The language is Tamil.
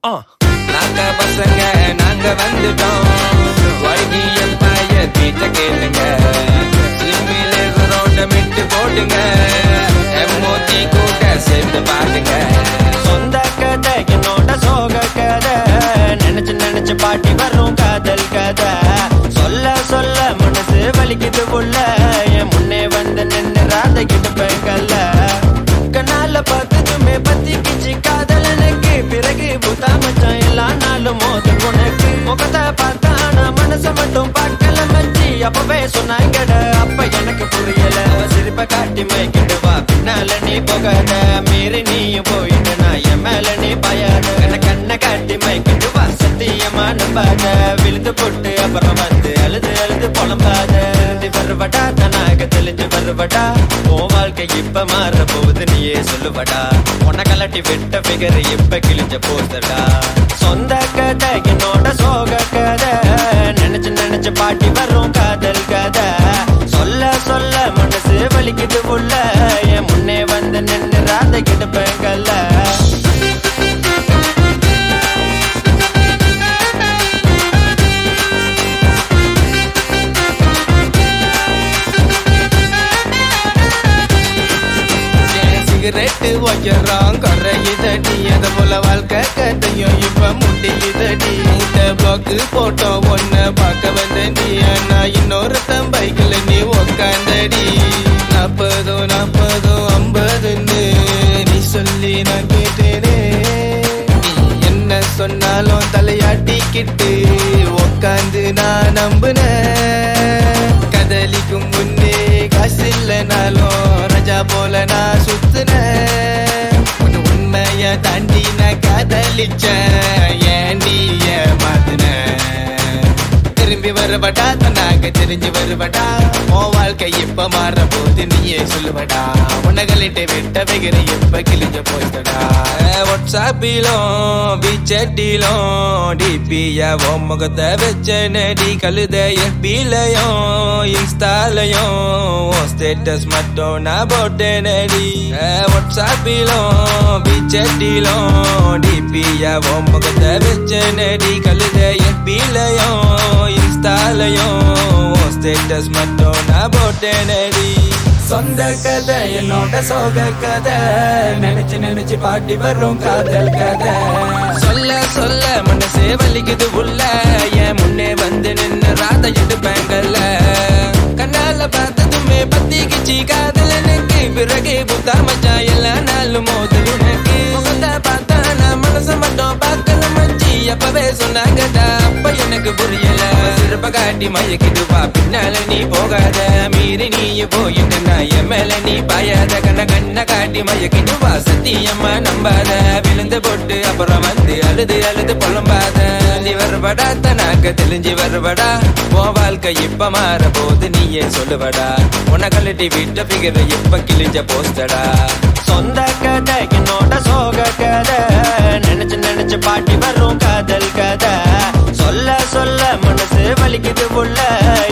நாங்க பசங்க நாங்க வந்துட்டோம் வைகிய பாய பீச்ச கேளுங்க சிம்மில ரோட மிட்டு போடுங்க எம்மோத்தி கூட சேர்ந்து பாடுங்க சொந்த கதை என்னோட சோக கதை நினைச்சு நினைச்சு பாட்டி வரும் காதல் கதை சொல்ல சொல்ல மனசு வலிக்குது உள்ள என் முன்னே வந்து நின்று ராத பெங்கல்ல கண்ணால பார்த்ததுமே பத்திக்கிச்சு காதல் எனக்கு பிறகு புத்தா மச்சான் எல்லா நாளும் மோது உனக்கு முகத்தை பார்த்தா நான் மனசை மட்டும் பார்க்கல மச்சி அப்பவே சொன்னாங்கட அப்ப எனக்கு புரியல சிரிப்ப காட்டி மைக்கிட்டு வா பின்னால நீ போகாத மீறி நீயும் போயிட்டு நான் என் மேல நீ பயாத கண்ண கண்ணை காட்டி மைக்கிட்டு வா சத்தியமா நம்பாத விழுந்து போட்டு அப்புறம் வந்து அழுது அழுது புலம்பாத திருந்தி வருவடா தனாக தெளிஞ்சு வருவடா உன் வாழ்க்கை இப்ப மாற போகுது நீயே சொல்லுவடா உன்னை கலட்டி விட்ட பிகர் இப்ப கிழிஞ்ச போதடா சொந்த கதை என்னோட சோக கதை நினைச்சு நினைச்சு பாட்டி வரும் காதல் கதை சொல்ல சொல்ல மனசு வலிக்குது உள்ள என் முன்னே வந்து நின்று ராத கிடப்பேங்கல்ல சிகரெட்டு வைக்கிறோம் குறையுதடி அது போல வாழ்க்கை கதையும் இப்ப முடியுதடி மூட்டை பிளாக்கு போட்டோம் ஒன்ன பார்க்க வந்தடி ஆனா இன்னொருத்தன் பைக்கில் நீ உக்காந்தடி நாற்பதும் நாற்பதும் ஐம்பதுன்னு நீ சொல்லி நான் கேட்டேனே நீ என்ன சொன்னாலும் தலையாட்டிக்கிட்டு உக்காந்து நான் நம்புனேன் கதலிக்கும் முன்னே காசு இல்லைனாலும் ரஜா போல நான் சுத்துனேன் உன் உண்மைய தாண்டி நான் காதலிச்சேன் ஏன் நீ ஏமாத்துன திரும்பி வருவடா தன்னாக தெரிஞ்சு வருவடா உன் வாழ்க்கை இப்ப மாற போது நீயே சொல்லுவடா உனகளிட்ட விட்ட வெகிற இப்ப கிழிஞ்ச போய்தடா வாட்ஸ்அப்பிலும் பிச்சட்டிலும் டிபியா உன் முகத்தை வச்ச நடி கழுத எஃபிலையும் இன்ஸ்டாலையும் உன் ஸ்டேட்டஸ் மட்டும் நான் போட்டேன் நடி வாட்ஸ்அப்பிலும் பிச்சட்டிலும் டிபியா உன் முகத்தை வச்ச நடி கழுத எஃபிலையும் இன்ஸ்டாலையும் உன் ஸ்டேட்டஸ் மட்டும் நான் போட்டேன் நடி சொந்த கதை என்னோட சோக கதை நினைச்சு நினைச்சு பாட்டி வரும் காதல் கதை சொல்ல சொல்ல மனசே வலிக்குது உள்ள என் முன்னே வந்து நின்னு ராத எடுப்பேங்கல்ல கண்ணால பார்த்ததுமே பத்திக்கிச்சு காதல் எனக்கு பிறகு புத்தா மச்சான் எல்லா நாளும் மோதல் உனக்கு முகத்தை பார்த்தா நான் மனசை மட்டும் பார்க்கல மச்சி அப்பவே சொன்னாங்கடா அப்ப எனக்கு புரியல சிறப்ப காட்டி மயக்கிட்டு வா பின்னால நீ போகாத மீறி நீ போயிட்டு நான் என் மேல நீ பாயாத கண்ண கண்ண காட்டி மயக்கிட்டு வா சத்தியம்மா நம்பாத விழுந்து போட்டு அப்புறம் வந்து அழுது அழுது புலம்பாத நீ வருவடா தனாக்க தெளிஞ்சு வருவடா உன் வாழ்க்கை இப்ப மாற போது நீயே சொல்லுவடா உன கழட்டி விட்ட பிகர இப்ப கிழிஞ்ச போஸ்டடா சொந்த கதை என்னோட சோக கதை நினைச்சு நினைச்சு பாட்டி வரும் காதல் கதை சொல்ல சொல்ல மனசு வலிக்குது உள்ள